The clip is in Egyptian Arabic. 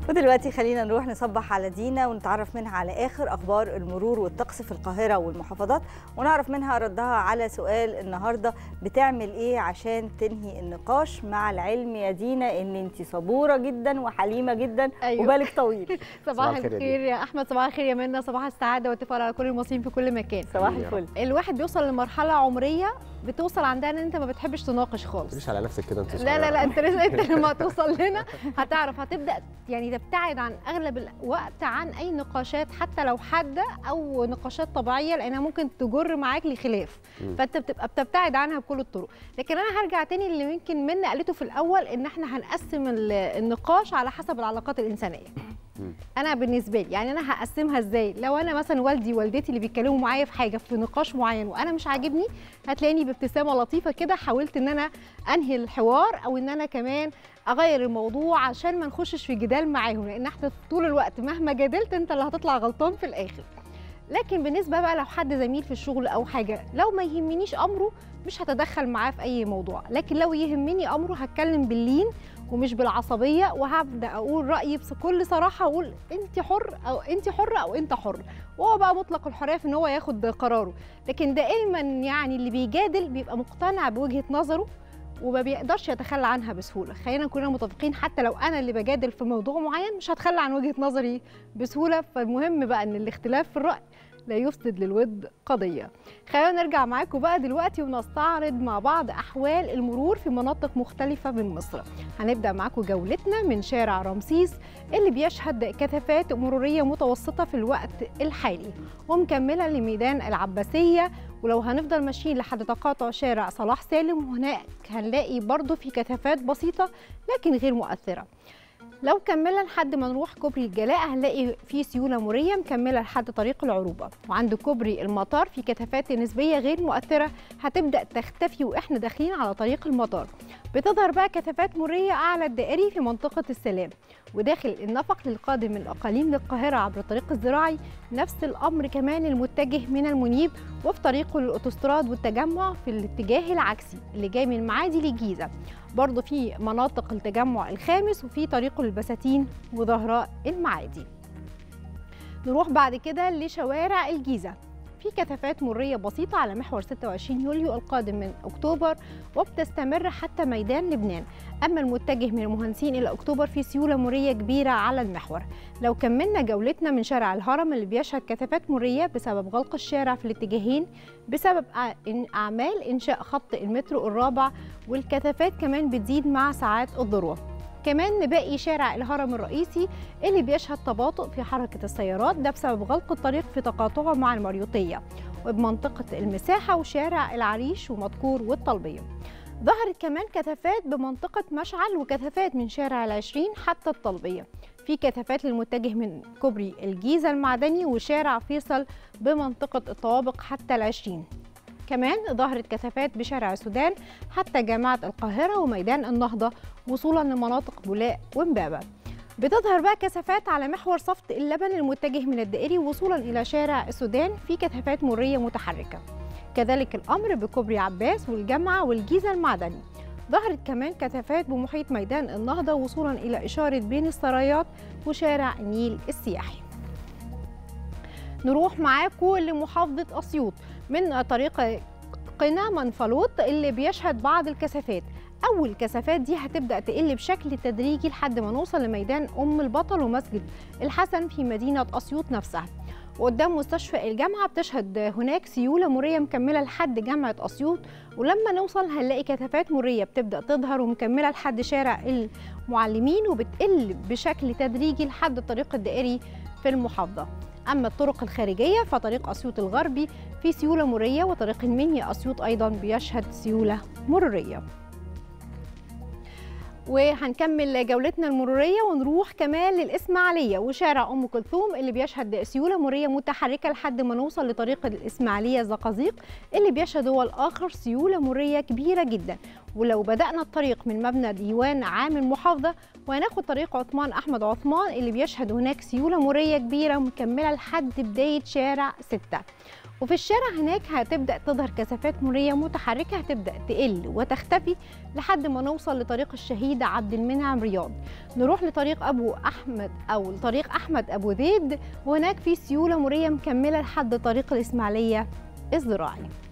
ودلوقتي خلينا نروح نصبح على دينا ونتعرف منها على اخر اخبار المرور والطقس في القاهره والمحافظات ونعرف منها ردها على سؤال النهارده بتعمل ايه عشان تنهي النقاش مع العلم يا دينا ان انت صبوره جدا وحليمه جدا أيوة. وبالك طويل صباح الخير يا الخير يا احمد صباح الخير يا منى صباح السعاده والتفاؤل على كل المصريين في كل مكان صباح يا الفل الواحد بيوصل لمرحله عمريه بتوصل عندها ان انت ما بتحبش تناقش خالص مش على نفسك كده انت لا لا لا انت لازم انت لما توصل لنا هتعرف هتبدا يعني تبتعد عن اغلب الوقت عن اي نقاشات حتى لو حاده او نقاشات طبيعيه لانها ممكن تجر معاك لخلاف مم. فانت بتبقى بتبتعد عنها بكل الطرق لكن انا هرجع تاني اللي يمكن منى قالته في الاول ان احنا هنقسم ال- النقاش على حسب العلاقات الانسانيه مم. انا بالنسبه لي يعني انا هقسمها ازاي لو انا مثلا والدي والدتي اللي بيتكلموا معايا في حاجه في نقاش معين وانا مش عاجبني هتلاقيني بابتسامه لطيفه كده حاولت ان انا انهي الحوار او ان انا كمان اغير الموضوع عشان ما نخشش في جدال معاهم لان احنا طول الوقت مهما جادلت انت اللي هتطلع غلطان في الاخر لكن بالنسبه بقى لو حد زميل في الشغل او حاجه لو ما يهمنيش امره مش هتدخل معاه في اي موضوع لكن لو يهمني امره هتكلم باللين ومش بالعصبيه وهبدا اقول رايي بكل صراحه اقول انت حر او انت حره او انت حر وهو بقى مطلق الحريه في ان هو ياخد قراره لكن دائما يعني اللي بيجادل بيبقى مقتنع بوجهه نظره وما بيقدرش يتخلى عنها بسهوله خلينا كلنا متفقين حتى لو انا اللي بجادل في موضوع معين مش هتخلى عن وجهه نظري بسهوله فالمهم بقى ان الاختلاف في الراي لا يفسد للود قضيه خلينا نرجع معاكم بقى دلوقتي ونستعرض مع بعض احوال المرور في مناطق مختلفه من مصر هنبدا معاكم جولتنا من شارع رمسيس اللي بيشهد كثافات مروريه متوسطه في الوقت الحالي ومكمله لميدان العباسيه ولو هنفضل ماشيين لحد تقاطع شارع صلاح سالم هناك هنلاقي برضو في كثافات بسيطه لكن غير مؤثره لو كملنا لحد ما نروح كوبري الجلاء هنلاقي في سيوله مريه مكمله لحد طريق العروبه وعند كوبري المطار في كثافات نسبيه غير مؤثره هتبدا تختفي واحنا داخلين على طريق المطار بتظهر بقى كثافات مريه اعلى الدائري في منطقه السلام وداخل النفق للقادم من الاقاليم للقاهره عبر الطريق الزراعي نفس الامر كمان المتجه من المنيب وفي طريقه للاوتوستراد والتجمع في الاتجاه العكسي اللي جاي من المعادي للجيزه برضه في مناطق التجمع الخامس وفي طريق البساتين وزهراء المعادي نروح بعد كده لشوارع الجيزة في كثافات مرية بسيطة على محور 26 يوليو القادم من أكتوبر وبتستمر حتى ميدان لبنان أما المتجه من المهندسين إلى أكتوبر في سيولة مرية كبيرة على المحور لو كملنا جولتنا من شارع الهرم اللي بيشهد كثافات مرية بسبب غلق الشارع في الاتجاهين بسبب أع- إن- أعمال إنشاء خط المترو الرابع والكثافات كمان بتزيد مع ساعات الذروة كمان نبقي شارع الهرم الرئيسي اللي بيشهد تباطؤ في حركة السيارات ده بسبب غلق الطريق في تقاطعه مع المريوطية وبمنطقة المساحة وشارع العريش ومدكور والطلبية ظهرت كمان كثافات بمنطقة مشعل وكثافات من شارع العشرين حتى الطلبية في كثافات للمتجه من كوبري الجيزة المعدني وشارع فيصل بمنطقة الطوابق حتى العشرين كمان ظهرت كثافات بشارع السودان حتى جامعة القاهرة وميدان النهضة وصولا لمناطق بولاق ومبابة بتظهر بقى كثافات على محور صفت اللبن المتجه من الدائري وصولا إلى شارع السودان في كثافات مرية متحركة كذلك الأمر بكوبري عباس والجامعة والجيزة المعدني ظهرت كمان كثافات بمحيط ميدان النهضة وصولا إلى إشارة بين السرايات وشارع النيل السياحي نروح معاكم لمحافظة أسيوط من طريق قنا منفلوط اللي بيشهد بعض الكثافات أول كثافات دي هتبدأ تقل بشكل تدريجي لحد ما نوصل لميدان أم البطل ومسجد الحسن في مدينة أسيوط نفسها وقدام مستشفى الجامعة بتشهد هناك سيولة مرية مكملة لحد جامعة أسيوط ولما نوصل هنلاقي كثافات مرية بتبدأ تظهر ومكملة لحد شارع المعلمين وبتقل بشكل تدريجي لحد الطريق الدائري في المحافظة أما الطرق الخارجية فطريق أسيوط الغربي في سيولة مرية وطريق المنيا أسيوط أيضا بيشهد سيولة مرورية وهنكمل جولتنا المرورية ونروح كمان للإسماعيلية وشارع أم كلثوم اللي بيشهد سيولة مرورية متحركة لحد ما نوصل لطريق الإسماعيلية زقازيق اللي بيشهد هو الآخر سيولة مرورية كبيرة جدا ولو بدأنا الطريق من مبنى ديوان عام المحافظة وهناخد طريق عثمان أحمد عثمان اللي بيشهد هناك سيولة مرورية كبيرة مكملة لحد بداية شارع 6 وفي الشارع هناك هتبدأ تظهر كثافات مرورية متحركة هتبدأ تقل وتختفي لحد ما نوصل لطريق الشهيد عبد المنعم رياض نروح لطريق أبو أحمد أو لطريق أحمد أبو زيد وهناك في سيولة مرورية مكملة لحد طريق الإسماعيلية الزراعي